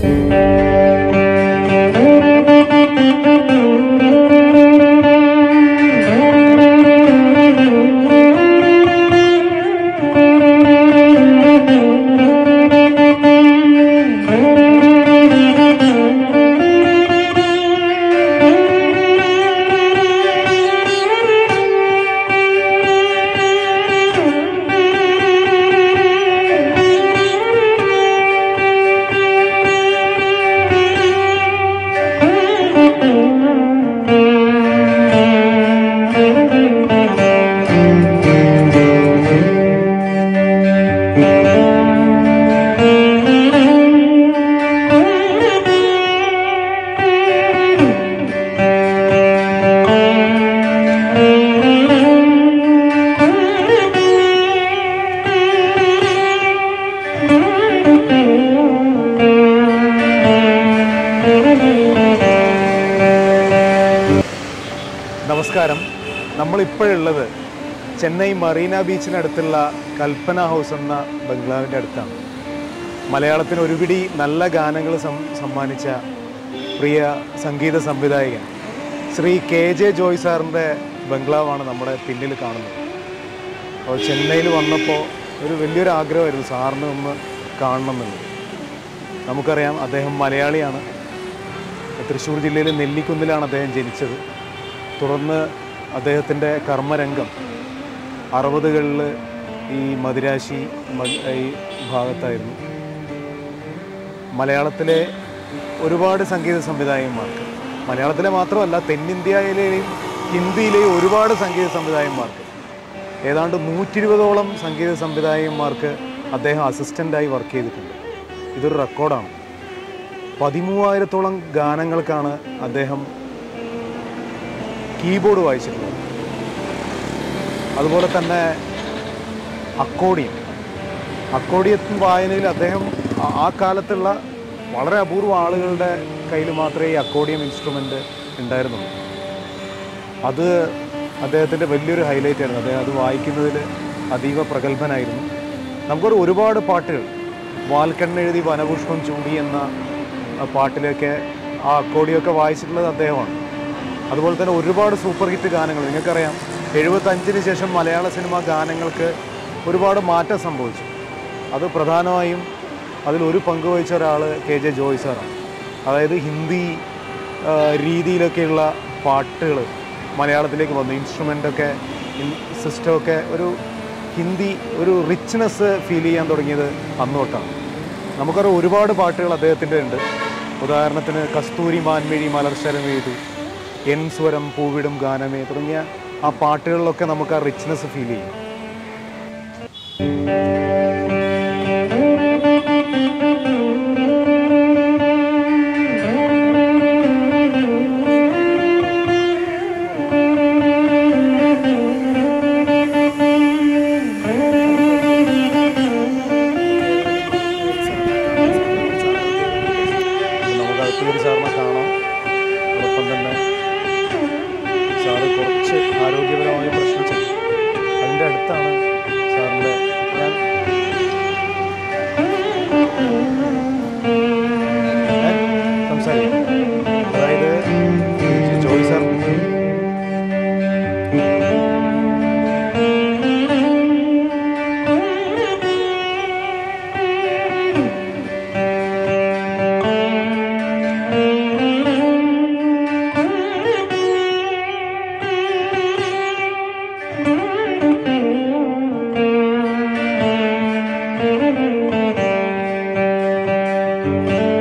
നമസ്കാരം നമ്മളിപ്പോഴുള്ളത് ചെന്നൈ മറീന ബീച്ചിനടുത്തുള്ള കൽപ്പന ഹൗസ് എന്ന ബംഗ്ലാവിൻ്റെ അടുത്താണ് മലയാളത്തിന് ഒരുപിടി നല്ല ഗാനങ്ങൾ സം സമ്മാനിച്ച പ്രിയ സംഗീത സംവിധായകൻ ശ്രീ കെ ജെ ജോയ് സാറിൻ്റെ ബംഗ്ലാവാണ് നമ്മുടെ പിന്നിൽ കാണുന്നത് അപ്പോൾ ചെന്നൈയിൽ വന്നപ്പോൾ ഒരു വലിയൊരു ആഗ്രഹമായിരുന്നു സാറിന് ഒന്ന് കാണണം എന്നുള്ളത് നമുക്കറിയാം അദ്ദേഹം മലയാളിയാണ് തൃശ്ശൂർ ജില്ലയിലെ നെല്ലിക്കുന്നിലാണ് അദ്ദേഹം ജനിച്ചത് തുടർന്ന് അദ്ദേഹത്തിൻ്റെ കർമ്മരംഗം അറുപതുകളിൽ ഈ മദിരാശി മ- ഈ ഭാഗത്തായിരുന്നു മലയാളത്തിലെ ഒരുപാട് സംഗീത സംവിധായകന്മാർക്ക് മലയാളത്തിലെ മാത്രമല്ല തെന്നിന്ത്യയിലെയും ഹിന്ദിയിലെയും ഒരുപാട് സംഗീത സംവിധായകന്മാർക്ക് ഏതാണ്ട് നൂറ്റി ഇരുപതോളം സംഗീത സംവിധായകന്മാർക്ക് അദ്ദേഹം അസിസ്റ്റൻ്റായി വർക്ക് ചെയ്തിട്ടുണ്ട് ഇതൊരു റെക്കോർഡാണ് പതിമൂവായിരത്തോളം ഗാനങ്ങൾക്കാണ് അദ്ദേഹം കീബോർഡ് വായിച്ചിട്ടുള്ളത് അതുപോലെ തന്നെ അക്കോഡിയം അക്കോഡിയത്തും വായനയിൽ അദ്ദേഹം ആ- ആ കാലത്തുള്ള വളരെ അപൂർവ ആളുകളുടെ കയ്യിൽ മാത്രമേ ഈ അക്കോഡിയം ഇൻസ്ട്രുമെൻ്റ് ഉണ്ടായിരുന്നുള്ളൂ അത് അദ്ദേഹത്തിൻ്റെ വലിയൊരു ഹൈലൈറ്റ് ആയിരുന്നു അദ്ദേഹം അത് വായിക്കുന്നതിൽ അതീവ പ്രഗത്ഭനായിരുന്നു നമുക്കൊരു ഒരുപാട് പാട്ടുകൾ വാൽക്കണ്ണെഴുതി വനപുഷ്പം ചൂടി എന്ന ആ പാട്ടിലൊക്കെ ആ അക്കോഡിയൊക്കെ വായിച്ചിട്ടുള്ളത് അദ്ദേഹമാണ് അതുപോലെ തന്നെ ഒരുപാട് സൂപ്പർ ഹിറ്റ് ഗാനങ്ങൾ നിങ്ങൾക്കറിയാം എഴുപത്തഞ്ചിന് ശേഷം മലയാള സിനിമ ഗാനങ്ങൾക്ക് ഒരുപാട് മാറ്റം സംഭവിച്ചു അത് പ്രധാനമായും അതിലൊരു പങ്ക് വഹിച്ച ഒരാൾ കെ ജെ ജോയ് സാറാണ് അതായത് ഹിന്ദി ആ, രീതിയിലൊക്കെയുള്ള പാട്ടുകൾ മലയാളത്തിലേക്ക് വന്നു ഇൻസ്ട്രുമെൻ്റൊക്കെ സിസ്റ്റമൊക്കെ ഒരു ഹിന്ദി ഒരു റിച്ച്നെസ് ഫീൽ ചെയ്യാൻ തുടങ്ങിയത് അന്ന് തൊട്ടാണ് നമുക്കറിയാം ഒരുപാട് പാട്ടുകൾ അദ്ദേഹത്തിൻ്റെ ഉണ്ട് ഉദാഹരണത്തിന് കസ്തൂരി മാൻമിഴി മലർശരം എഴുതു എൻ സ്വരം പൂവിടും ഗാനമേ തുടങ്ങിയ ആ പാട്ടുകളിലൊക്കെ നമുക്ക് ആ റിച്ച്നെസ് ഫീൽ ചെയ്യും നമുക്ക് അകത്തൂരി സാറിനെ കാണാം അതോടൊപ്പം തന്നെ സാറ് കുറച്ച് ആരോഗ്യപരമായ പ്രശ്നം ചെയ്യും അതിൻ്റെ അടുത്താണ് സാറിൻ്റെ ഞാൻ ഞാൻ സംസാരിക്കാം അതായത് ജോയ് സാർ Thank you.